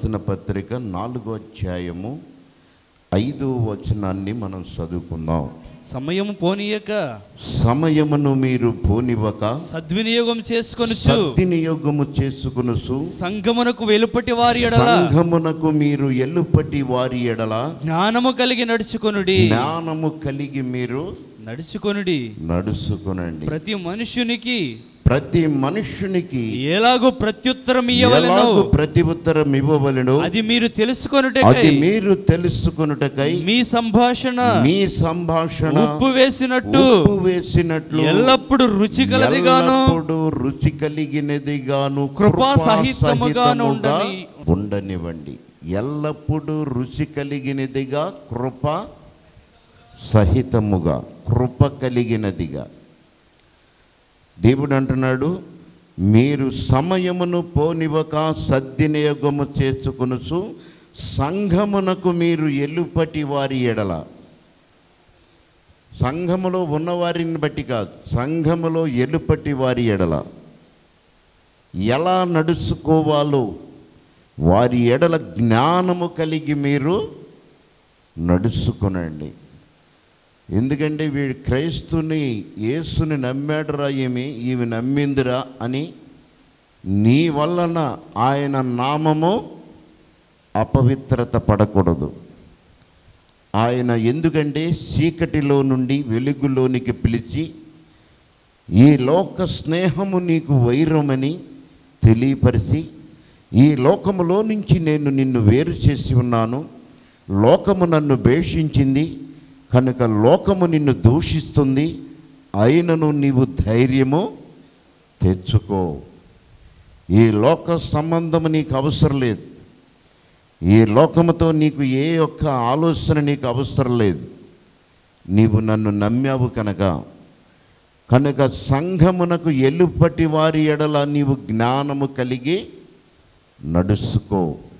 రాసిన పత్రిక నాలుగో అధ్యాయము ఐదో వచనాన్ని మనం చదువుకుందాం సమయం పోనీయక సమయమును మీరు పోనివ్వక సద్వినియోగం చేసుకొనుచు సద్వినియోగము చేసుకునుసు సంగమునకు వెలుపటి వారి ఎడల సంఘమునకు మీరు ఎల్లుపటి వారి ఎడల జ్ఞానము కలిగి నడుచుకొనుడి జ్ఞానము కలిగి మీరు నడుచుకొనుడి నడుచుకునండి ప్రతి మనుష్యునికి ప్రతి మనుష్యునికి ఎలాగో ప్రత్యుత్తరం ఇయ్యవలెను ఎలాగు ప్రతి ఉత్తరం ఇవ్వవలెను అది మీరు అది తెలుసుకొనుటకై మీరు తెలుసుకొనుటకై మీ సంభాషణ మీ సంభాషణ ఉప్పు వేసినట్టు ఉప్పు వేసినట్లు ఎల్లప్పుడు రుచి కలదిగాను ఎల్లప్పుడూ రుచి కలిగినదిగాను కృపా కృపా సహితముగాను సహితముగా ఉండని. ఉండనివ్వండి ఎల్లప్పుడూ రుచి కలిగినదిగా కృప సహితముగా కృప కలిగినదిగా దేవుడు అంటున్నాడు మీరు సమయమును పోనివ్వక సద్వినియోగము చేసుకొనుచు సంఘమునకు మీరు ఎల్లుపటి వారి ఎడల సంఘములో ఉన్నవారిని బట్టి కాదు సంఘములో ఎలుపటి వారి ఎడల ఎలా నడుచుకోవాలో వారి ఎడల జ్ఞానము కలిగి మీరు నడుచుకునండి ఎందుకంటే వీడు క్రైస్తుని యేసుని నమ్మాడురా ఏమి ఈమె నమ్మిందిరా అని నీ వలన ఆయన నామము అపవిత్రత పడకూడదు ఆయన ఎందుకంటే చీకటిలో నుండి వెలుగులోనికి పిలిచి ఈ లోక స్నేహము నీకు వైరమని తెలియపరిచి ఈ లోకములో నుంచి నేను నిన్ను వేరు చేసి ఉన్నాను లోకము నన్ను భేషించింది కనుక లోకము నిన్ను దూషిస్తుంది అయినను నీవు ధైర్యము తెచ్చుకో ఈ లోక సంబంధము నీకు అవసరం లేదు ఈ లోకముతో నీకు ఏ ఒక్క ఆలోచన నీకు అవసరం లేదు నీవు నన్ను నమ్మావు కనుక కనుక సంఘమునకు ఎలుపటి వారి ఎడల నీవు జ్ఞానము కలిగి నడుచుకో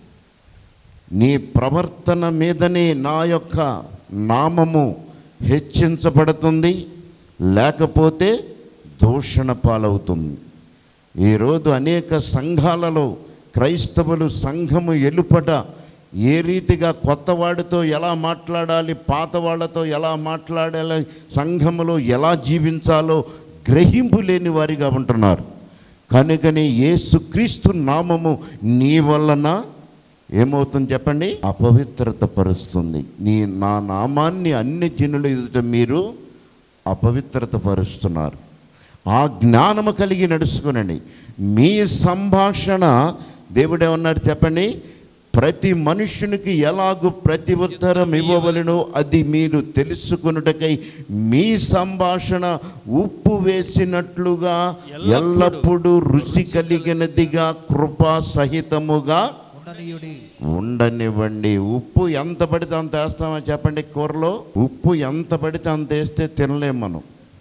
నీ ప్రవర్తన మీదనే నా యొక్క నామము హెచ్చించబడుతుంది లేకపోతే దూషణ పాలవుతుంది ఈరోజు అనేక సంఘాలలో క్రైస్తవులు సంఘము ఎలుపట ఏ రీతిగా కొత్త వాడితో ఎలా మాట్లాడాలి పాత వాళ్ళతో ఎలా మాట్లాడాలి సంఘములో ఎలా జీవించాలో గ్రహింపు లేని వారిగా ఉంటున్నారు కనుకనే యేసుక్రీస్తు నామము నీ వలన ఏమవుతుంది చెప్పండి అపవిత్రత పరుస్తుంది నీ నా నామాన్ని అన్ని జనులు ఎదుట మీరు అపవిత్రత పరుస్తున్నారు ఆ జ్ఞానము కలిగి నడుచుకునండి మీ సంభాషణ దేవుడేమన్నాడు చెప్పండి ప్రతి మనుష్యునికి ఎలాగూ ప్రతి ఉత్తరం ఇవ్వవలెనో అది మీరు తెలుసుకొనుటకై మీ సంభాషణ ఉప్పు వేసినట్లుగా ఎల్లప్పుడూ రుచి కలిగినదిగా కృపా సహితముగా ఉండనీయుడి ఉండనివ్వండి ఉప్పు ఎంత పడితే అంత వేస్తామో చెప్పండి కూరలో ఉప్పు ఎంత పడితే అంత వేస్తే తినలేం మనం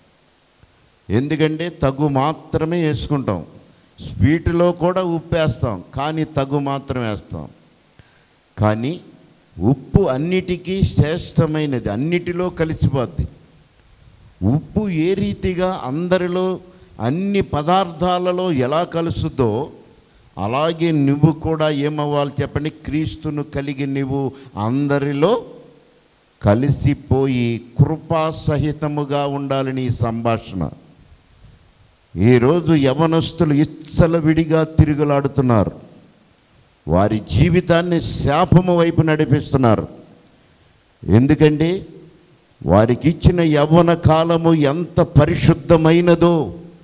ఎందుకంటే తగు మాత్రమే వేసుకుంటాం స్వీట్లో కూడా ఉప్పు వేస్తాం కానీ తగు మాత్రం వేస్తాం కానీ ఉప్పు అన్నిటికీ శ్రేష్టమైనది అన్నిటిలో కలిసిపోద్ది ఉప్పు ఏ రీతిగా అందరిలో అన్ని పదార్థాలలో ఎలా కలుస్తుందో అలాగే నువ్వు కూడా ఏమవ్వాలి చెప్పండి క్రీస్తును కలిగి నువ్వు అందరిలో కలిసిపోయి కృపా సహితముగా ఉండాలి నీ సంభాషణ ఈరోజు యవనస్తులు ఇచ్చల విడిగా తిరుగులాడుతున్నారు వారి జీవితాన్ని శాపము వైపు నడిపిస్తున్నారు ఎందుకంటే వారికి ఇచ్చిన యవ్వన కాలము ఎంత పరిశుద్ధమైనదో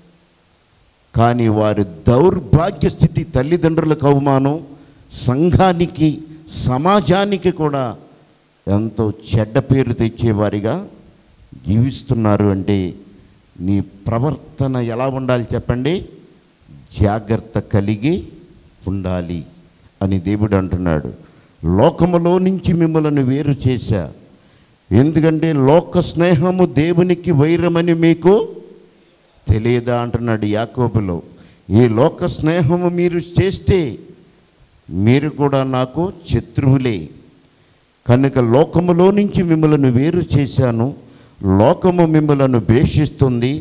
కానీ వారి దౌర్భాగ్య స్థితి తల్లిదండ్రులకు అవమానం సంఘానికి సమాజానికి కూడా ఎంతో చెడ్డ పేరు తెచ్చేవారిగా జీవిస్తున్నారు అంటే నీ ప్రవర్తన ఎలా ఉండాలి చెప్పండి జాగ్రత్త కలిగి ఉండాలి అని దేవుడు అంటున్నాడు లోకములో నుంచి మిమ్మల్ని వేరు చేశా ఎందుకంటే లోక స్నేహము దేవునికి వైరమని మీకు తెలియదా అంటున్నాడు యాకోబులో ఈ లోక స్నేహము మీరు చేస్తే మీరు కూడా నాకు శత్రువులే కనుక లోకములో నుంచి మిమ్మల్ని వేరు చేశాను లోకము మిమ్మలను భేషిస్తుంది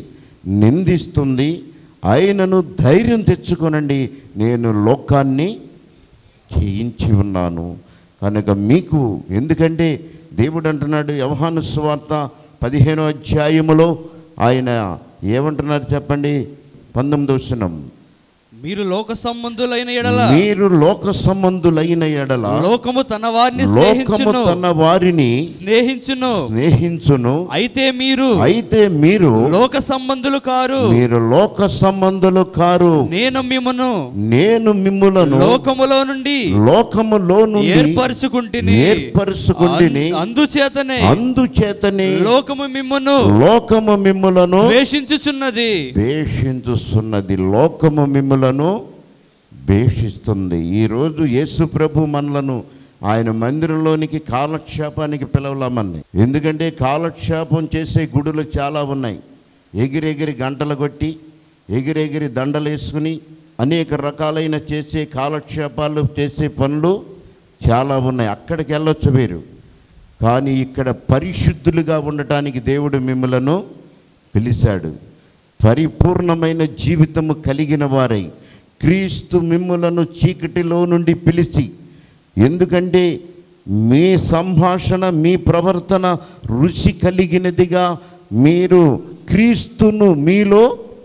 నిందిస్తుంది అయినను ధైర్యం తెచ్చుకొనండి నేను లోకాన్ని చేయించి ఉన్నాను కనుక మీకు ఎందుకంటే దేవుడు అంటున్నాడు యవహాను సువార్త పదిహేనో అధ్యాయములో ఆయన ఏమంటున్నారు చెప్పండి పంతొమ్మిది వచనం మీరు లోక సంబంధులైన ఎడల మీరు లోక సంబంధులైన ఎడల లోకము తన వారిని లోకము స్నేహించును తన వారిని స్నేహించును స్నేహించును అయితే మీరు అయితే మీరు లోక సంబంధులు కారు మీరు లోక సంబంధులు కారు నేను మిమ్మను నేను మిమ్ములను లోకములో నుండి లోకములో నుండి ఏర్పరచుకుంటుని ఏర్పరచుకుంటిని అందుచేతనే అందుచేతనే లోకము మిమ్మును లోకము మిమ్ములను ద్వేషించుచున్నది ద్వేషించుస్తున్నది లోకము మిమ్ములను ద్వేషిస్తుంది ఈరోజు యేసు ప్రభు మనలను ఆయన మందిరంలోనికి కాలక్షేపానికి పిలవలామని ఎందుకంటే కాలక్షేపం చేసే గుడులు చాలా ఉన్నాయి ఎగిరెగిరి గంటలు కొట్టి ఎగిరెగిరి దండలు వేసుకుని అనేక రకాలైన చేసే కాలక్షేపాలు చేసే పనులు చాలా ఉన్నాయి అక్కడికి వెళ్ళొచ్చు మీరు కానీ ఇక్కడ పరిశుద్ధులుగా ఉండటానికి దేవుడు మిమ్మలను పిలిచాడు పరిపూర్ణమైన జీవితము కలిగిన వారై క్రీస్తు మిమ్ములను చీకటిలో నుండి పిలిచి ఎందుకంటే మీ సంభాషణ మీ ప్రవర్తన రుచి కలిగినదిగా మీరు క్రీస్తును మీలో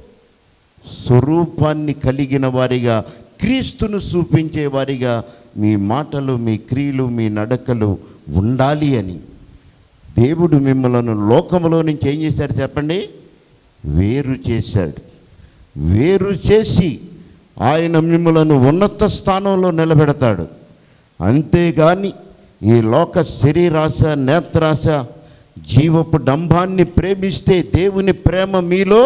స్వరూపాన్ని కలిగిన వారిగా క్రీస్తును చూపించే వారిగా మీ మాటలు మీ క్రియలు మీ నడకలు ఉండాలి అని దేవుడు మిమ్మలను లోకములో నుంచి ఏం చేశాడు చెప్పండి వేరు చేశాడు వేరు చేసి ఆయన మిమ్మలను ఉన్నత స్థానంలో నిలబెడతాడు అంతేగాని ఈ లోక శరీరాశ నేత్రాశ జీవపు డంబాన్ని ప్రేమిస్తే దేవుని ప్రేమ మీలో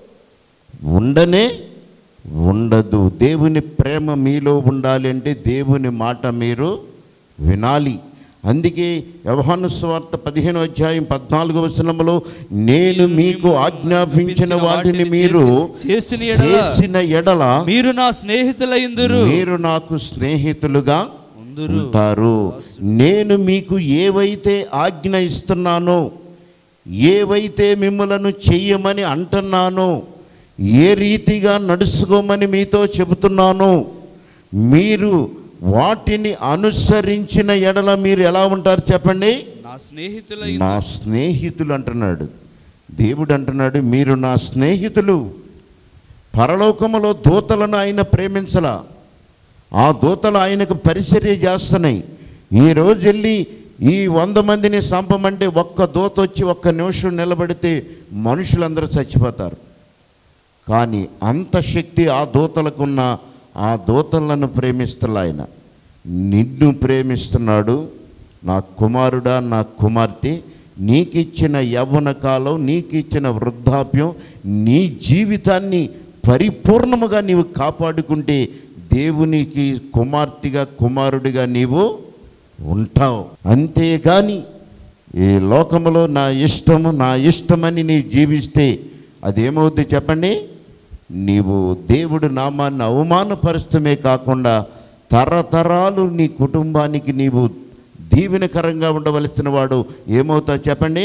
ఉండనే ఉండదు దేవుని ప్రేమ మీలో ఉండాలి అంటే దేవుని మాట మీరు వినాలి అందుకే వ్యవహాను స్వార్థ పదిహేను అధ్యాయం పద్నాలుగు వచనములో నేను మీకు ఆజ్ఞాపించిన వాటిని మీరు చేసిన ఎడల చేసిన ఎడల మీరు నా స్నేహితులైందురు మీరు నాకు స్నేహితులుగా ఉందురు ఉంటారు నేను మీకు ఏవైతే ఆజ్ఞ ఇస్తున్నానో ఏవైతే మిమ్మలను చెయ్యమని అంటున్నానో ఏ రీతిగా నడుచుకోమని మీతో చెబుతున్నానో మీరు వాటిని అనుసరించిన ఎడల మీరు ఎలా ఉంటారు చెప్పండి నా స్నేహితులై నా స్నేహితులు అంటున్నాడు దేవుడు అంటున్నాడు మీరు నా స్నేహితులు పరలోకములో దూతలను ఆయన ప్రేమించలా ఆ దూతలు ఆయనకు పరిచర్య చేస్తున్నాయి ఈ రోజు వెళ్ళి ఈ వంద మందిని సంపమంటే ఒక్క దూత వచ్చి ఒక్క నిమిషం నిలబడితే మనుషులందరూ చచ్చిపోతారు కానీ అంత శక్తి ఆ దూతలకున్న ఆ దూతలను ప్రేమిస్తున్న ఆయన నిన్ను ప్రేమిస్తున్నాడు నా కుమారుడా నా కుమార్తె నీకిచ్చిన యవ్వన కాలం నీకిచ్చిన వృద్ధాప్యం నీ జీవితాన్ని పరిపూర్ణముగా నీవు కాపాడుకుంటే దేవునికి కుమార్తెగా కుమారుడిగా నీవు ఉంటావు అంతేగాని ఈ లోకములో నా ఇష్టము నా ఇష్టమని నీవు జీవిస్తే అదేమవుద్ది చెప్పండి నీవు దేవుడు నామాన్ని అవమానపరుస్తమే కాకుండా తరతరాలు నీ కుటుంబానికి నీవు దీవెనకరంగా ఉండవలసిన వాడు ఏమవుతావు చెప్పండి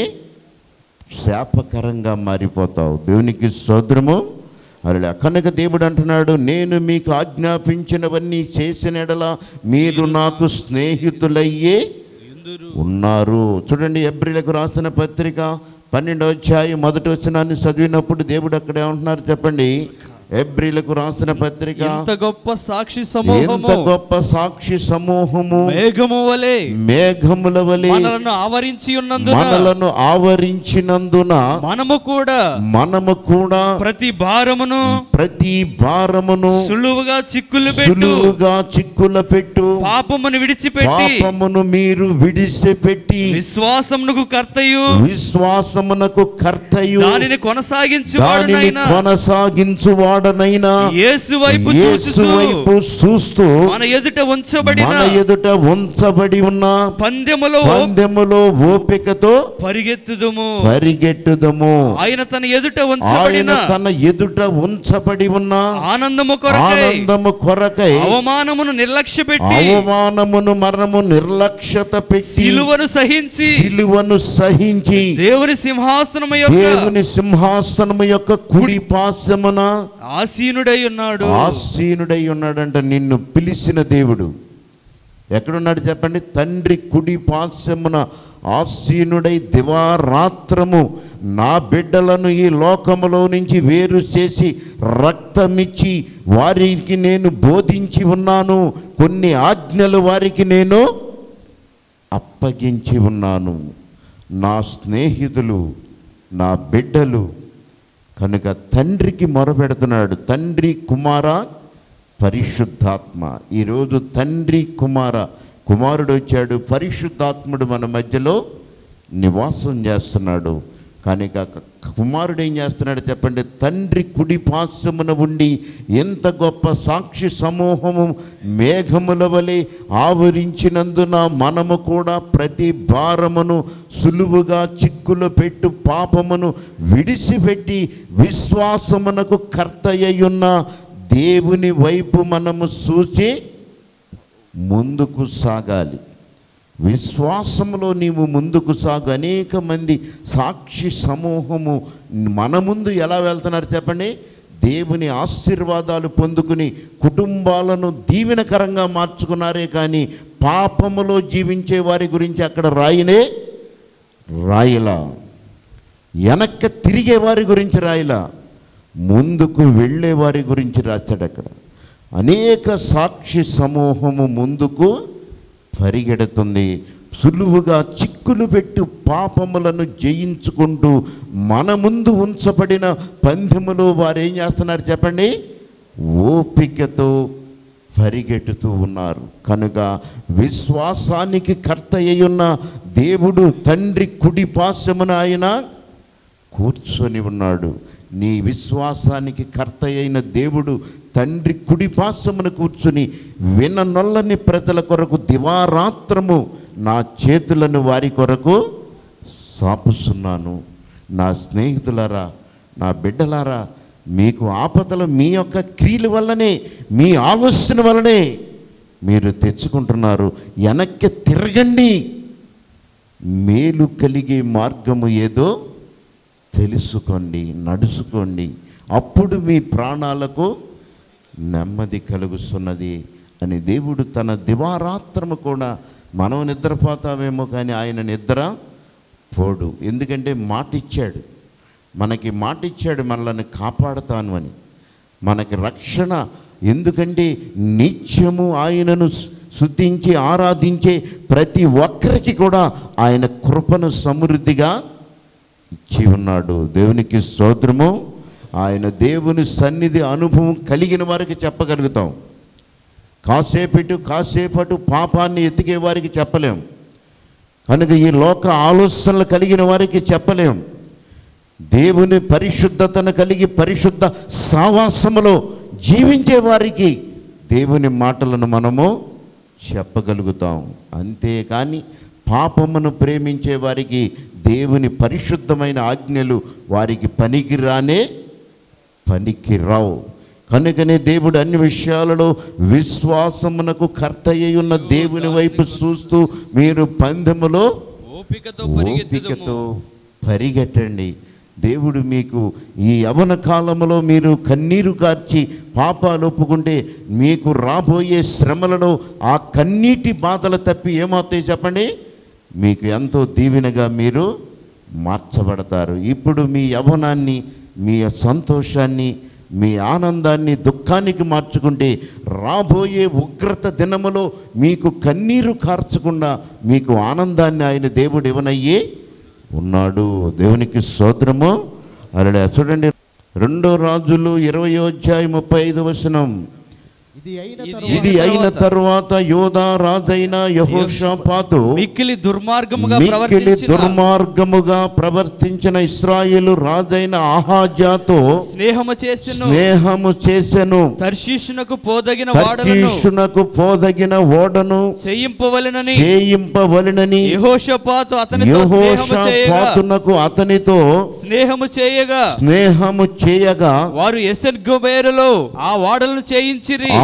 శాపకరంగా మారిపోతావు దేవునికి సోదరము అలా కనుక దేవుడు అంటున్నాడు నేను మీకు ఆజ్ఞాపించినవన్నీ చేసిన ఎడల మీరు నాకు స్నేహితులయ్యే ఇందురు ఉన్నారు చూడండి ఎబ్రిలకు రాసిన పత్రిక పన్నెండో అధ్యాయం మొదటి వచనాన్ని చదివినప్పుడు దేవుడు అక్కడ ఏమంటున్నారు చెప్పండి ఎబ్రిలకు రాసిన పత్రిక ఎంత గొప్ప సాక్షి ఎంత సమూహము గొప్ప సాక్షి సమూహము మేఘము వలె మేఘముల వలె మనలను ఆవరించి ఉన్నందున మనలను ఆవరించినందున మనము కూడా మనము కూడా ప్రతి భారమును ప్రతి భారమును సులువుగా చిక్కులు పెట్టు సులువుగా చిక్కుల పెట్టు పాపమును విడిచిపెట్టి పాపమును మీరు విడిచిపెట్టి విశ్వాసమునకు కర్తయు విశ్వాసమునకు కర్తయు దానిని కొనసాగించు దానిని కొనసాగించువాడనైనా యేసు వైపు యేసు చూచుచు వైపు చూస్తూ మన ఎదుట ఉంచబడిన మన ఎదుట ఉంచబడి ఉన్న పందెములో పందెములో ఓపికతో పరిగెత్తుదుము పరిగెట్టుదము ఆయన తన ఎదుట ఆయన ఉంచబడిన తన ఎదుట ఉంచబడి ఉన్న ఆనందము కొరకై ఆనందము కొరకై అవమానమును నిర్లక్ష్య పెట్టి అవమానమును మరణము నిర్లక్ష్యత పెట్టి సిలువను సహించి సిలువను సహించి దేవుని సింహాసనము యొక్క దేవుని సింహాసనము యొక్క కుడి పాశమున ఆసీనుడై ఉన్నాడు ఆసీనుడై ఉన్నాడంట నిన్ను పిలిచిన దేవుడు ఎక్కడున్నాడు చెప్పండి తండ్రి కుడి పాశ్యమున ఆసీనుడై దివారాత్రము నా బిడ్డలను ఈ లోకములో నుంచి వేరు చేసి రక్తమిచ్చి వారికి నేను బోధించి ఉన్నాను కొన్ని ఆజ్ఞలు వారికి నేను అప్పగించి ఉన్నాను నా స్నేహితులు నా బిడ్డలు కనుక తండ్రికి మొరపెడుతున్నాడు తండ్రి కుమార పరిశుద్ధాత్మ ఈరోజు తండ్రి కుమార కుమారుడు వచ్చాడు పరిశుద్ధాత్ముడు మన మధ్యలో నివాసం చేస్తున్నాడు కనుక కుమారుడు ఏం చేస్తున్నాడు చెప్పండి తండ్రి కుడి పాశమున ఉండి ఎంత గొప్ప సాక్షి సమూహము మేఘముల వలె ఆవరించినందున మనము కూడా ప్రతి భారమును సులువుగా చిక్కులు పెట్టు పాపమును విడిచిపెట్టి విశ్వాసమునకు కర్తయ్యున్న దేవుని వైపు మనము చూచి ముందుకు సాగాలి విశ్వాసంలో నీవు ముందుకు సాగు అనేక మంది సాక్షి సమూహము మన ముందు ఎలా వెళ్తున్నారు చెప్పండి దేవుని ఆశీర్వాదాలు పొందుకుని కుటుంబాలను దీవెనకరంగా మార్చుకున్నారే కానీ పాపములో జీవించే వారి గురించి అక్కడ రాయినే రాయలా వెనక్క తిరిగే వారి గురించి రాయలా ముందుకు వెళ్ళే వారి గురించి రాశాడు అక్కడ అనేక సాక్షి సమూహము ముందుకు పరిగెడుతుంది సులువుగా చిక్కులు పెట్టు పాపములను జయించుకుంటూ మన ముందు ఉంచబడిన పందెములో వారు ఏం చేస్తున్నారు చెప్పండి ఓపికతో పరిగెట్టుతూ ఉన్నారు కనుక విశ్వాసానికి కర్త అయ్యున్న దేవుడు తండ్రి కుడి పాశమున ఆయన కూర్చొని ఉన్నాడు నీ విశ్వాసానికి కర్త అయిన దేవుడు తండ్రి కుడి పాశమున కూర్చుని విననొల్లని ప్రజల కొరకు దివారాత్రము నా చేతులను వారి కొరకు సాపుస్తున్నాను నా స్నేహితులారా నా బిడ్డలారా మీకు ఆపదలు మీ యొక్క క్రియల వల్లనే మీ ఆలోచన వల్లనే మీరు తెచ్చుకుంటున్నారు వెనక్కి తిరగండి మేలు కలిగే మార్గము ఏదో తెలుసుకోండి నడుచుకోండి అప్పుడు మీ ప్రాణాలకు నెమ్మది కలుగుతున్నది అని దేవుడు తన దివారాత్రము కూడా మనం నిద్రపోతామేమో కానీ ఆయన నిద్ర పోడు ఎందుకంటే మాట ఇచ్చాడు మనకి మాట ఇచ్చాడు మనల్ని కాపాడుతాను అని మనకి రక్షణ ఎందుకంటే నిత్యము ఆయనను శుద్ధించి ఆరాధించే ప్రతి ఒక్కరికి కూడా ఆయన కృపను సమృద్ధిగా ఇచ్చి ఉన్నాడు దేవునికి స్తోత్రము ఆయన దేవుని సన్నిధి అనుభవం కలిగిన వారికి చెప్పగలుగుతాం కాసేపటి కాసేపటు పాపాన్ని ఎతికే వారికి చెప్పలేం కనుక ఈ లోక ఆలోచనలు కలిగిన వారికి చెప్పలేం దేవుని పరిశుద్ధతను కలిగి పరిశుద్ధ సావాసములో జీవించే వారికి దేవుని మాటలను మనము చెప్పగలుగుతాం అంతేకాని పాపమును ప్రేమించే వారికి దేవుని పరిశుద్ధమైన ఆజ్ఞలు వారికి పనికిరానే పనికిరావు కనుకనే దేవుడు అన్ని విషయాలలో విశ్వాసమునకు కర్త అయి ఉన్న దేవుని వైపు చూస్తూ మీరు పందెములో ఓపికతో ఓపికతో పరిగెత్తుదుము పరిగెట్టండి దేవుడు మీకు ఈ యవన కాలంలో మీరు కన్నీరు కార్చి పాపాలు ఒప్పుకుంటే మీకు రాబోయే శ్రమలలో ఆ కన్నీటి బాధలు తప్పి ఏమవుతాయి చెప్పండి మీకు ఎంతో దీవెనగా మీరు మార్చబడతారు ఇప్పుడు మీ యవనాన్ని మీ సంతోషాన్ని మీ ఆనందాన్ని దుఃఖానికి మార్చుకుంటే రాబోయే ఉగ్రత దినములో మీకు కన్నీరు కార్చకుండా మీకు ఆనందాన్ని ఆయన దేవుడు ఇవ్వనయ్యే ఉన్నాడు దేవునికి స్తోత్రము అలా చూడండి రెండో రాజులు ఇరవై అధ్యాయం ముప్పై ఐదు వచనం ఇది అయిన ఇది తరువాత ఇది అయిన తరువాత యోధా రాజైన యహోషాపాతు మిక్కిలి దుర్మార్గముగా మిక్కిలి ప్రవర్తించిన దుర్మార్గముగా ప్రవర్తించిన ఇస్రాయేలు రాజైన ఆహాజాతో స్నేహము చేసిన స్నేహము చేసెను తర్షీషునకు పోదగిన వాడలను తర్కీషునకు పోదగిన ఓడను చేయింపవలెనని చేయింపవలెనని యెహోషాపాతు అతనితో స్నేహము చేయగా యెహోషాపాతునకు అతనితో స్నేహము చేయగా స్నేహము చేయగా వారు ఎసెన్ గుబేరులో ఆ వాడలను చేయించిరి ఆ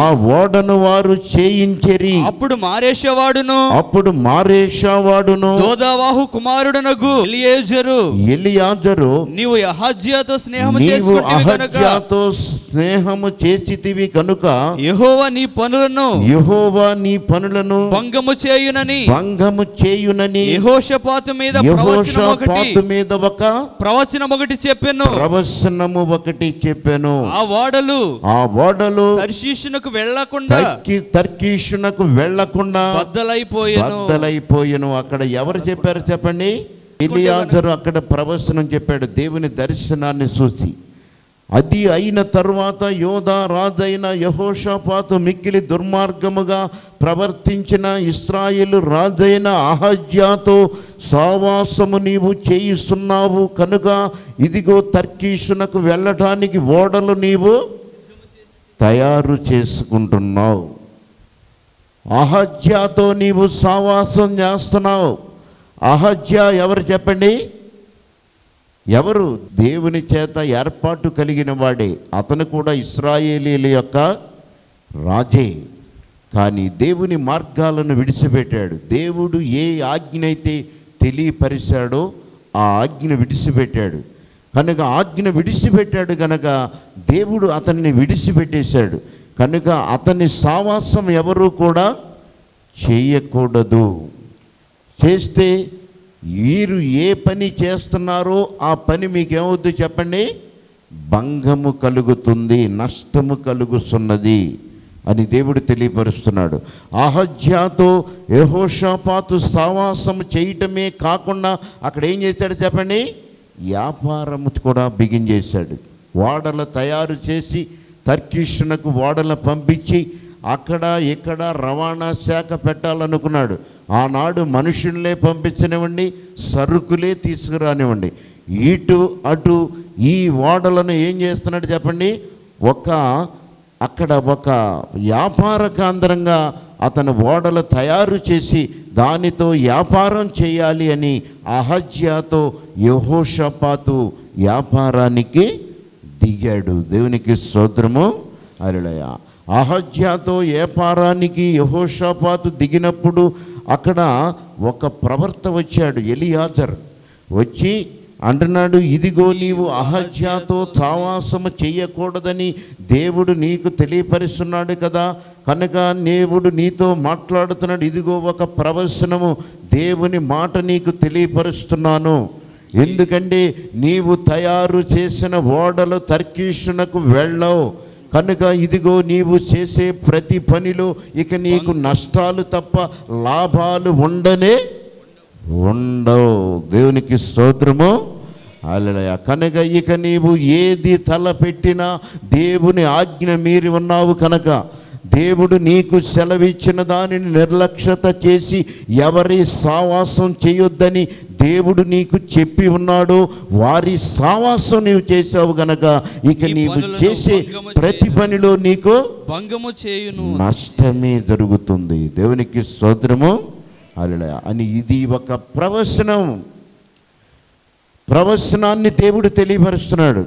ఆ ఓడను వారు చేయించెరి అప్పుడు మారేషవాడును అప్పుడు మారేషావాడును దోదావాహు కుమారుడనగు ఎలియేజరు ఎలియాజరు నీవు యహాజ్యాతో స్నేహము నీవు చేసుకుంటివి కనుక అహజ్యాతో స్నేహము చేసితివి కనుక యెహోవా నీ పనులను యెహోవా నీ పనులను భంగము చేయునని భంగము చేయునని యెహోషపాతు మీద ప్రవచనం ఒకటి యెహోషాపాతు మీద ఒక ప్రవచనం ఒకటి చెప్పాను ప్రవచనము ఒకటి చెప్పాను ఆ వాడలు ఆ ఓడలు తర్షీషునకు వెళ్లకుండా తర్కి తర్కీషునకు వెళ్లకుండా బద్దలైపోయాను బద్దలైపోయెను అక్కడ ఎవరు చెప్పారు చెప్పండి ఎలియాజరు అక్కడ ప్రవచనం చెప్పాడు దేవుని దర్శనాన్ని చూసి అది అయిన తరువాత యోధా రాజైన యహోషాపాతు మిక్కిలి దుర్మార్గముగా ప్రవర్తించిన ఇస్రాయేలు రాజైన అహజ్యాతో సావాసము నీవు చేయిస్తున్నావు కనుక ఇదిగో తర్కీషునకు వెళ్ళటానికి ఓడలు నీవు తయారు చేసుకుంటున్నావు అహజ్యాతో నీవు సావాసం చేస్తున్నావు అహజ్య ఎవరు చెప్పండి ఎవరు దేవుని చేత ఏర్పాటు కలిగిన వాడే అతను కూడా ఇస్రాయేలీల యొక్క రాజే కానీ దేవుని మార్గాలను విడిచిపెట్టాడు దేవుడు ఏ ఆజ్ఞ అయితే తెలియపరిచాడో ఆ ఆజ్ఞ విడిచిపెట్టాడు కనుక ఆజ్ఞ విడిచిపెట్టాడు కనుక దేవుడు అతన్ని విడిచిపెట్టేశాడు కనుక అతని సావాసం ఎవరు కూడా చేయకూడదు చేస్తే వీరు ఏ పని చేస్తున్నారో ఆ పని మీకేమవుద్దు చెప్పండి భంగము కలుగుతుంది నష్టము కలుగుతున్నది అని దేవుడు తెలియపరుస్తున్నాడు అహజ్యాతో యహోషాపాతు సావాసం చేయటమే కాకుండా అక్కడ ఏం చేశాడు చెప్పండి వ్యాపారము కూడా బిగించేశాడు ఓడలు తయారు చేసి తర్కిషునకు ఓడలు పంపించి అక్కడ ఇక్కడ రవాణా శాఖ పెట్టాలనుకున్నాడు ఆనాడు మనుషుల్నే పంపించనివ్వండి సరుకులే తీసుకురానివ్వండి ఇటు అటు ఈ ఓడలను ఏం చేస్తున్నాడు చెప్పండి ఒక అక్కడ ఒక వ్యాపార కేంద్రంగా అతను ఓడలు తయారు చేసి దానితో వ్యాపారం చేయాలి అని అహజ్యాతో యహోషపాతు వ్యాపారానికి దిగాడు దేవునికి స్తోత్రము అరులయ అహజ్యాతో వ్యాపారానికి యహోషపాతు దిగినప్పుడు అక్కడ ఒక ప్రవర్త వచ్చాడు ఎలియాజర్ వచ్చి అంటున్నాడు ఇదిగో నీవు అహజ్యాతో సావాసము చెయ్యకూడదని దేవుడు నీకు తెలియపరుస్తున్నాడు కదా కనుక దేవుడు నీతో మాట్లాడుతున్నాడు ఇదిగో ఒక ప్రవచనము దేవుని మాట నీకు తెలియపరుస్తున్నాను ఎందుకంటే నీవు తయారు చేసిన ఓడలు తర్కీషునకు వెళ్ళవు కనుక ఇదిగో నీవు చేసే ప్రతి పనిలో ఇక నీకు నష్టాలు తప్ప లాభాలు ఉండనే ఉండవు దేవునికి స్తోత్రము అలలయ కనుక ఇక నీవు ఏది తలపెట్టినా దేవుని ఆజ్ఞ మీరి ఉన్నావు కనుక దేవుడు నీకు సెలవిచ్చిన దానిని నిర్లక్ష్యత చేసి ఎవరి సావాసం చేయొద్దని దేవుడు నీకు చెప్పి ఉన్నాడు వారి సావాసం నీవు చేసావు గనక ఇక ఈ నీవు పనులను చేసే భంగము ప్రతి పనిలో నీకు భంగము చేయును నష్టమే జరుగుతుంది దేవునికి స్తోత్రము అలడ అని ఇది ఒక ప్రవచనం ప్రవచనాన్ని దేవుడు తెలియపరుస్తున్నాడు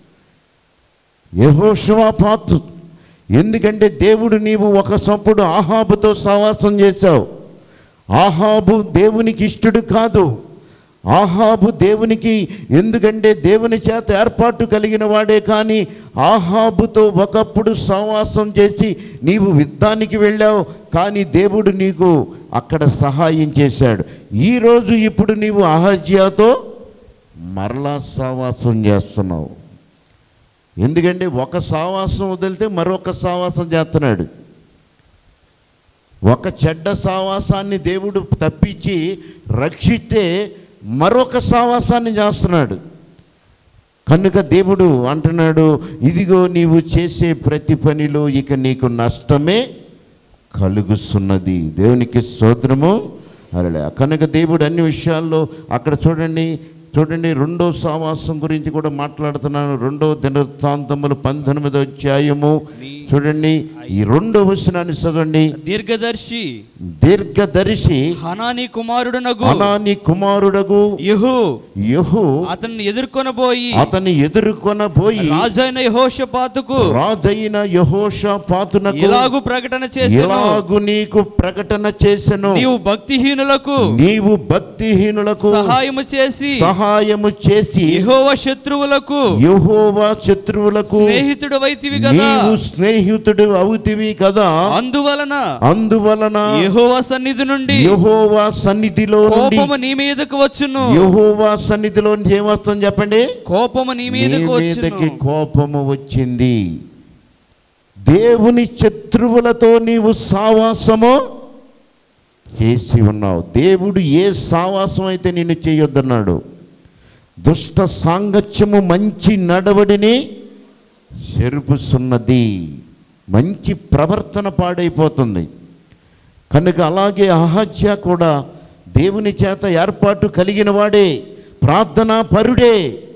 యహోషువాపాతు ఎందుకంటే దేవుడు నీవు ఒక సొప్పుడు ఆహాబుతో సహవాసం చేశావు ఆహాబు దేవునికి ఇష్టడు కాదు ఆహాబు దేవునికి ఎందుకంటే దేవుని చేత ఏర్పాటు కలిగిన వాడే కానీ ఆహాబుతో ఒకప్పుడు సహవాసం చేసి నీవు యుద్ధానికి వెళ్ళావు కానీ దేవుడు నీకు అక్కడ సహాయం చేశాడు ఈరోజు ఇప్పుడు నీవు అహజ్యాతో మరలా సహవాసం చేస్తున్నావు ఎందుకంటే ఒక సావాసం వదిలితే మరొక సావాసం చేస్తున్నాడు ఒక చెడ్డ సావాసాన్ని దేవుడు తప్పించి రక్షిస్తే మరొక సావాసాన్ని చేస్తున్నాడు కనుక దేవుడు అంటున్నాడు ఇదిగో నీవు చేసే ప్రతి పనిలో ఇక నీకు నష్టమే కలుగుతున్నది దేవునికి స్తోత్రము అరలే కనుక దేవుడు అన్ని విషయాల్లో అక్కడ చూడండి చూడండి రెండో సావాసం గురించి కూడా మాట్లాడుతున్నాను రెండో దినవృత్తాంతములు పంతొమ్మిదో అధ్యాయము చూడండి ఈ రెండో వచనాన్ని చదవండి దీర్ఘదర్శి దీర్ఘదర్శి హనాని కుమారుడునగు అనాని కుమారుడగు యహు యహు అతన్ని ఎదుర్కొనబోయి అతని ఎదుర్కొనబోయి రాజైన యహోషపాతుకు రాజైన యహోషాపాతునకు ఇలాగు ప్రకటన చేసెను ఇలాగు నీకు ప్రకటన చేసెను నీవు భక్తిహీనులకు నీవు భక్తిహీనులకు సహాయము చేసి సహాయము చేసి యెహోవ శత్రువులకు యెహోవా శత్రువులకు స్నేహితుడు వైతివి కదా నీవు స్నేహితుడు అవుతివి కదా అందువలన అందువలన యెహోవా సన్నిధి నుండి యెహోవా సన్నిధిలో నుండి కోపము నీ మీదకు వచ్చును యెహోవా సన్నిధిలో నుంచి ఏమొస్తుంది చెప్పండి కోపము నీ నీ మీదకు మీదకి వచ్చును కోపము వచ్చింది దేవుని శత్రువులతో నీవు సావాసము చేసి ఉన్నావు దేవుడు ఏ సావాసం అయితే నిన్ను చేయొద్దన్నాడు దుష్ట సాంగత్యము మంచి నడవడిని చెరుపుస్తున్నది మంచి ప్రవర్తన పాడైపోతుంది కనుక అలాగే అహత్య కూడా దేవుని చేత ఏర్పాటు కలిగిన వాడే ప్రార్థనా పరుడే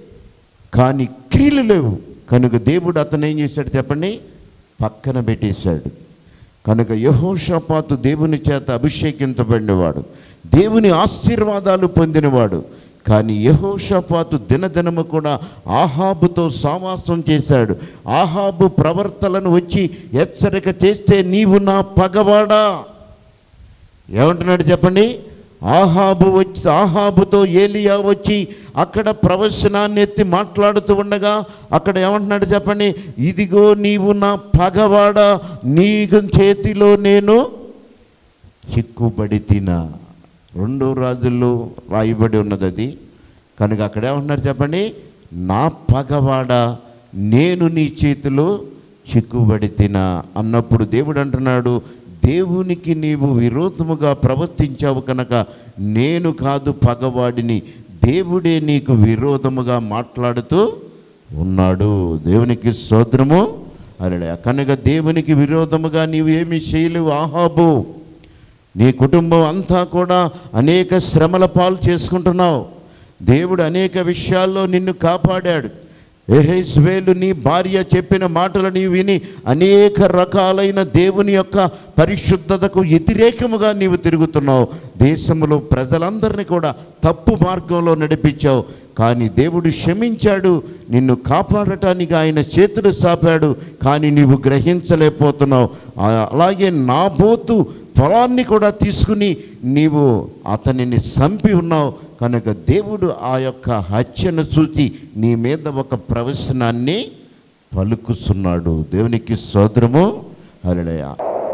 కానీ క్రియలు లేవు కనుక దేవుడు అతను ఏం చేశాడు చెప్పండి పక్కన పెట్టేశాడు కనుక యహోషపాతు దేవుని చేత అభిషేకించబడినవాడు దేవుని ఆశీర్వాదాలు పొందినవాడు కానీ యహోషపాతు దినదినము కూడా ఆహాబుతో సావాసం చేశాడు ఆహాబు ప్రవర్తనను వచ్చి హెచ్చరిక చేస్తే నీవు నా పగవాడా ఏమంటున్నాడు చెప్పండి ఆహాబు వచ్చి ఆహాబుతో ఏలియా వచ్చి అక్కడ ప్రవచనాన్ని ఎత్తి మాట్లాడుతూ ఉండగా అక్కడ ఏమంటున్నాడు చెప్పండి ఇదిగో నీవు నా పగవాడ నీ చేతిలో నేను చిక్కుబడి తినా రెండో రాజుల్లో రాయబడి ఉన్నది అది కనుక అక్కడ ఏమంటున్నారు చెప్పండి నా పగవాడ నేను నీ చేతిలో చిక్కుబడి తినా అన్నప్పుడు దేవుడు అంటున్నాడు దేవునికి నీవు విరోధముగా ప్రవర్తించావు కనుక నేను కాదు పగవాడిని దేవుడే నీకు విరోధముగా మాట్లాడుతూ ఉన్నాడు దేవునికి స్తోత్రము అలడే కనుక దేవునికి విరోధముగా నీవు ఏమి చేయలేవు ఆహాబు నీ కుటుంబం అంతా కూడా అనేక శ్రమల పాలు చేసుకుంటున్నావు దేవుడు అనేక విషయాల్లో నిన్ను కాపాడాడు ఎహెజ్వేలు నీ భార్య చెప్పిన మాటలు నీవు విని అనేక రకాలైన దేవుని యొక్క పరిశుద్ధతకు వ్యతిరేకముగా నీవు తిరుగుతున్నావు దేశంలో ప్రజలందరినీ కూడా తప్పు మార్గంలో నడిపించావు కానీ దేవుడు క్షమించాడు నిన్ను కాపాడటానికి ఆయన చేతులు సాపాడు కానీ నీవు గ్రహించలేకపోతున్నావు ఆ- అలాగే నాబోతు పొలాన్ని కూడా తీసుకుని నీవు అతనిని చంపి ఉన్నావు కనుక దేవుడు ఆ యొక్క హత్యను చూసి నీ మీద ఒక ప్రవచనాన్ని పలుకుతున్నాడు దేవునికి సోదరము హల్లెలూయా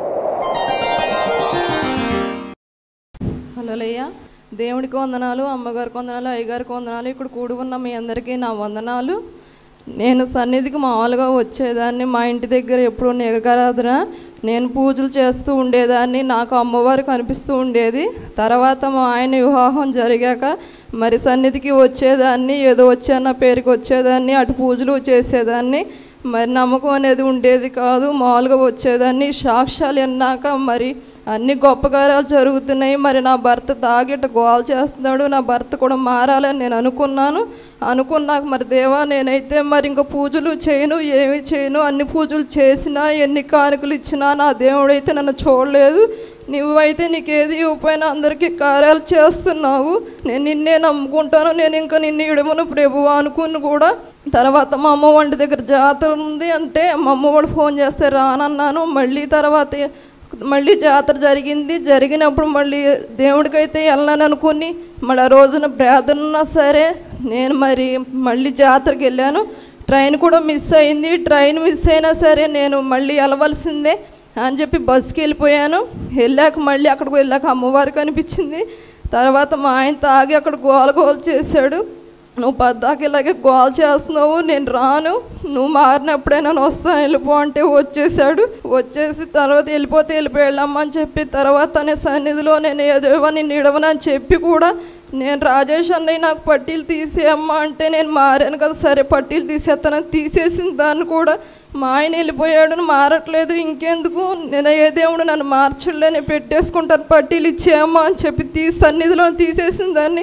హలోలయ్య దేవుడికి వందనాలు అమ్మగారికి వందనాలు అయ్యగారికి వందనాలు ఇక్కడ కూడి ఉన్న మీ అందరికీ నా వందనాలు నేను సన్నిధికి మామూలుగా వచ్చేదాన్ని మా ఇంటి దగ్గర ఎప్పుడు నిగరాధన నేను పూజలు చేస్తూ ఉండేదాన్ని నాకు అమ్మవారు కనిపిస్తూ ఉండేది తర్వాత మా ఆయన వివాహం జరిగాక మరి సన్నిధికి వచ్చేదాన్ని ఏదో వచ్చాన్న పేరుకి వచ్చేదాన్ని అటు పూజలు చేసేదాన్ని మరి నమ్మకం అనేది ఉండేది కాదు మామూలుగా వచ్చేదాన్ని సాక్ష్యాలు విన్నాక మరి అన్ని గొప్ప కార్యాలు జరుగుతున్నాయి మరి నా భర్త తాగిట గోల్ చేస్తున్నాడు నా భర్త కూడా మారాలని నేను అనుకున్నాను అనుకున్నాక మరి దేవా నేనైతే మరి ఇంకా పూజలు చేయను ఏమి చేయను అన్ని పూజలు చేసినా ఎన్ని కానుకలు ఇచ్చినా నా దేవుడైతే నన్ను చూడలేదు నువ్వైతే నీకేది ఇవ్వపోయినా అందరికీ కార్యాలు చేస్తున్నావు నేను నిన్నే నమ్ముకుంటాను నేను ఇంకా నిన్ను ఇడమను ప్రభు అనుకుని కూడా తర్వాత మా అమ్మ వంటి దగ్గర జాతర ఉంది అంటే మా అమ్మ వాడు ఫోన్ చేస్తే రానన్నాను మళ్ళీ తర్వాత మళ్ళీ జాతర జరిగింది జరిగినప్పుడు మళ్ళీ దేవుడికైతే వెళ్ళను అనుకుని మళ్ళీ ఆ రోజున ప్రార్థన ఉన్నా సరే నేను మరి మళ్ళీ జాతరకి వెళ్ళాను ట్రైన్ కూడా మిస్ అయింది ట్రైన్ మిస్ అయినా సరే నేను మళ్ళీ వెళ్ళవలసిందే అని చెప్పి బస్కి వెళ్ళిపోయాను వెళ్ళాక మళ్ళీ అక్కడికి వెళ్ళాక అమ్మవారు కనిపించింది తర్వాత మా ఆయన తాగి అక్కడ గోల గోల చేశాడు నువ్వు పద్దాకి ఇలాగే గోల్ చేస్తున్నావు నేను రాను నువ్వు మారినప్పుడే నేను వస్తాను వెళ్ళిపో అంటే వచ్చేసాడు వచ్చేసి తర్వాత వెళ్ళిపోతే వెళ్ళిపోయి వెళ్ళమ్మని చెప్పి తర్వాత అనే సన్నిధిలో నేను ఏదో నిన్ను ఇడవనని చెప్పి కూడా నేను రాజేష్ అన్నయ్య నాకు పట్టీలు తీసేయమ్మా అంటే నేను మారాను కదా సరే పట్టీలు తీసేస్తానని తీసేసిన దాన్ని కూడా మా ఆయన వెళ్ళిపోయాడు నువ్వు మారట్లేదు ఇంకెందుకు నేను ఏ దేవుడు నన్ను మార్చలే నేను పెట్టేసుకుంటాను పట్టీలు ఇచ్చేయమ్మా అని చెప్పి తీసి సన్నిధిలో తీసేసిన దాన్ని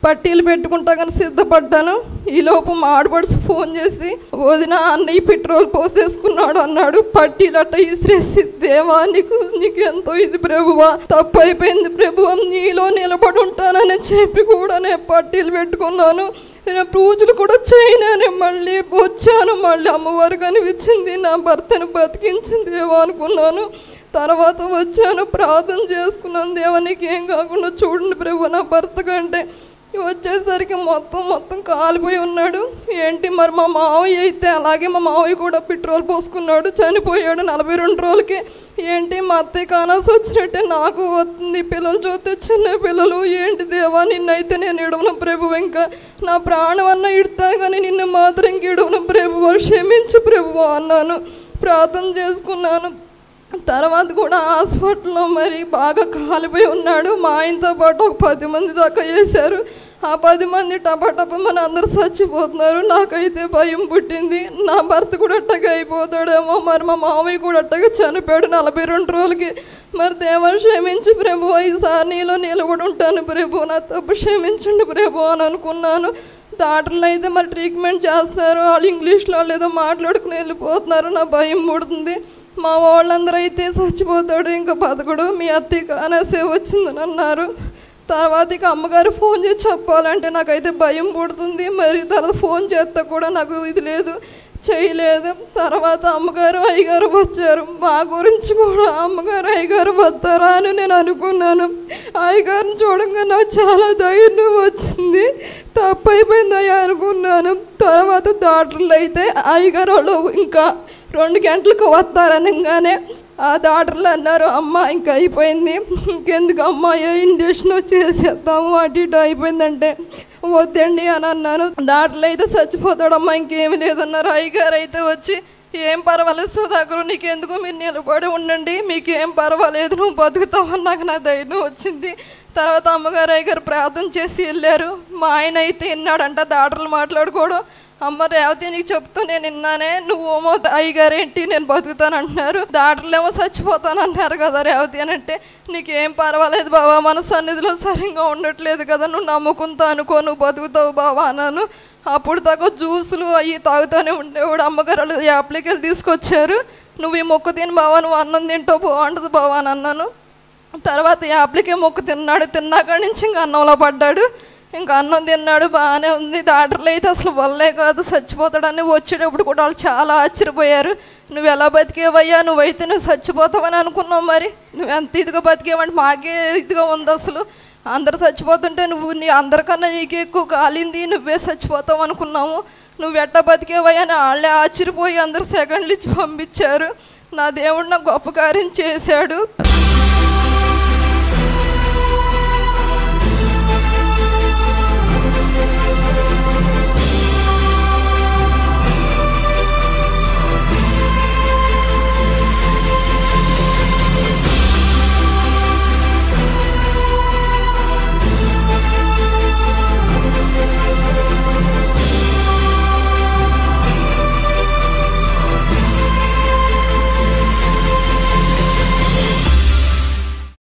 పట్టీలు పెట్టుకుంటా కానీ సిద్ధపడ్డాను ఈ లోపు మా ఆడపడుచు ఫోన్ చేసి వదిన అన్నయ్య పెట్రోల్ పోసేసుకున్నాడు అన్నాడు పట్టీలు అట్ట ఇసిరేసి దేవా నీకు నీకు ఎంతో ఇది ప్రభువా తప్పు అయిపోయింది ప్రభువా నీలో నిలబడి ఉంటానని చెప్పి కూడా నేను పట్టీలు పెట్టుకున్నాను నేను పూజలు కూడా చేయనాను మళ్ళీ వచ్చాను మళ్ళీ అమ్మవారు కనిపించింది నా భర్తను బతికించింది దేవా అనుకున్నాను తర్వాత వచ్చాను ప్రార్థన చేసుకున్నాను దేవా నీకు ఏం కాకుండా చూడండి ప్రభు నా భర్త కంటే వచ్చేసరికి మొత్తం మొత్తం కాలిపోయి ఉన్నాడు ఏంటి మరి మా మావయ్య అయితే అలాగే మా మావయ్య కూడా పెట్రోల్ పోసుకున్నాడు చనిపోయాడు నలభై రెండు రోజులకి ఏంటి మా అత్తయ్య కానాల్సి వచ్చినట్టే నాకు వస్తుంది పిల్లలు చూస్తే చిన్న పిల్లలు ఏంటి దేవా నిన్నైతే నేను ఇడవను ప్రభు ఇంకా నా ప్రాణం అన్న ఇడతా కానీ నిన్ను మాత్రం ఇంక ఇడవను ప్రభు క్షమించు ప్రభు అన్నాను ప్రార్థన చేసుకున్నాను తర్వాత కూడా హాస్పిటల్లో మరి బాగా కాలిపోయి ఉన్నాడు మా ఆయనతో పాటు ఒక పది మంది దాకా చేశారు ఆ పది మంది టపా టపా మన అందరు చచ్చిపోతున్నారు నాకైతే భయం పుట్టింది నా భర్త కూడా అట్టగా అయిపోతాడేమో మరి మా మామయ్య కూడా అట్టగా చనిపోయాడు నలభై రెండు రోజులకి మరి దేవరు క్షమించి ప్రభు ఈసారి నీలో నిలబడి ఉంటాను ప్రభు నా తప్పు క్షమించండి ప్రభు అని అనుకున్నాను డాక్టర్లు అయితే మరి ట్రీట్మెంట్ చేస్తున్నారు వాళ్ళు ఇంగ్లీష్లో వాళ్ళు ఏదో మాట్లాడుకుని వెళ్ళిపోతున్నారు నా భయం పుడుతుంది మా వాళ్ళందరూ అయితే చచ్చిపోతాడు ఇంకా బతకడు మీ అత్తయ్య కానేసే వచ్చిందని అన్నారు తర్వాత ఇక అమ్మగారు ఫోన్ చేసి చెప్పాలంటే నాకైతే భయం పుడుతుంది మరి తర్వాత ఫోన్ చేస్తే కూడా నాకు ఇది లేదు చేయలేదు తర్వాత అమ్మగారు అయ్యగారు వచ్చారు మా గురించి కూడా అమ్మగారు అయ్యగారు వస్తారా అని నేను అనుకున్నాను అయ్యగారిని చూడంగా నాకు చాలా ధైర్యం వచ్చింది తప్పు అయిపోయింది అయ్యా అనుకున్నాను తర్వాత డాక్టర్లు అయితే అయ్యగారు వాళ్ళు ఇంకా రెండు గంటలకు వస్తారనగానే ఆ డాక్టర్లు అన్నారు అమ్మ ఇంకా అయిపోయింది ఇంకెందుకు అమ్మ ఏ ఇంజక్షన్ చేసేద్దాము అటు ఇటు అయిపోయిందంటే వద్దండి అని అన్నాను డాక్టర్లు అయితే చచ్చిపోతాడమ్మా ఇంకేమీ లేదన్నారు అయ్యగారు అయితే వచ్చి ఏం పర్వాలేదు సుధాకరు నీకెందుకు మీరు నిలబడి ఉండండి మీకేం పర్వాలేదు నువ్వు బతుకుతావని నాకు నా ధైర్యం వచ్చింది తర్వాత అమ్మగారు అయ్యగారు ప్రార్థన చేసి వెళ్ళారు మా ఆయన అయితే విన్నాడంట డాక్టర్లు మాట్లాడుకోవడం అమ్మ రేవతి నీకు చెప్తూ నేను విన్నానే నువ్వేమో అయ్యగారు ఏంటి నేను బతుకుతాను అంటున్నారు డాక్టర్లు ఏమో చచ్చిపోతాను అన్నారు కదా రేవతి అని అంటే నీకేం పర్వాలేదు బావా మన సన్నిధిలో సరిగ్గా ఉండట్లేదు కదా నువ్వు నమ్ముకుంటా అనుకో నువ్వు బతుకుతావు బావా అన్నాను అప్పుడు దాకా జ్యూసులు అవి తాగుతూనే ఉండేవాడు అమ్మగారు వాళ్ళు యాప్లకి వెళ్ళి తీసుకొచ్చారు నువ్వు ఈ మొక్క తిని బావా నువ్వు అన్నం తింటావు బాగుంటుంది బావా అని అన్నాను తర్వాత యాప్లకే మొక్కు తిన్నాడు తిన్నాక నుంచి ఇంకా అన్నంలో పడ్డాడు ఇంకా అన్నం తిన్నాడు బాగానే ఉంది డాక్టర్లు అయితే అసలు వల్లే కాదు చచ్చిపోతాడని వచ్చేటప్పుడు కూడా వాళ్ళు చాలా ఆశ్చర్యపోయారు నువ్వు ఎలా బతికేవయ్యా నువ్వైతే నువ్వు చచ్చిపోతావని అనుకున్నావు మరి నువ్వు ఎంత ఇదిగా బతికేవంటే మాకే ఇదిగా ఉంది అసలు అందరు చచ్చిపోతుంటే నువ్వు నీ అందరికన్నా నీకే ఎక్కువ కాలింది నువ్వే చచ్చిపోతావు అనుకున్నాము నువ్వు ఎట్ట బతికేవయ్యా అని వాళ్ళే ఆశ్చర్యపోయి అందరు సెకండ్లు ఇచ్చి పంపించారు నా దేవుడు నాకు గొప్ప కార్యం చేశాడు